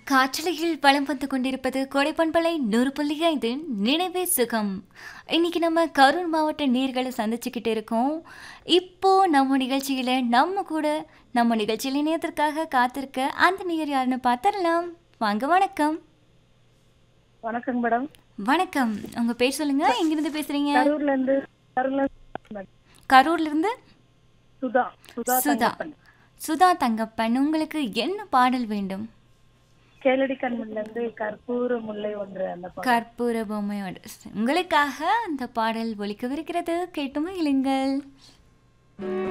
காற்றலையில் வலம் வந்து கொண்டிருப்பது கொடைப்பண்பலை நூறு புள்ளி ஐந்து நினைவே சுகம் இன்னைக்கு நம்ம கரூர் மாவட்ட நீர்களை சந்திச்சுக்கிட்டு இருக்கோம் இப்போ நம்ம நிகழ்ச்சியில நம்ம கூட நம்ம நிகழ்ச்சியில் இணையத்திற்காக காத்திருக்க அந்த நீர் யாருன்னு பார்த்துடலாம் வாங்க வணக்கம் வணக்கங்க மேடம் வணக்கம் உங்க பேர் சொல்லுங்க எங்கிருந்து பேசுறீங்க கரூர்ல இருந்து கரூர்ல இருந்து கரூர்ல இருந்து சுதா சுதா சுதா தங்கப்பன். சுதா தங்கப்பன் உங்களுக்கு என்ன பாடல் வேண்டும் கேளடி கண்மண்ல இருந்து கற்பூர முல்லை ஒன்று அந்த பாடல். கற்பூர பொம்மையோட உங்களுக்காக அந்த பாடல் ஒலிக்கவிருக்கிறது கேட்டு மகிழுங்கள்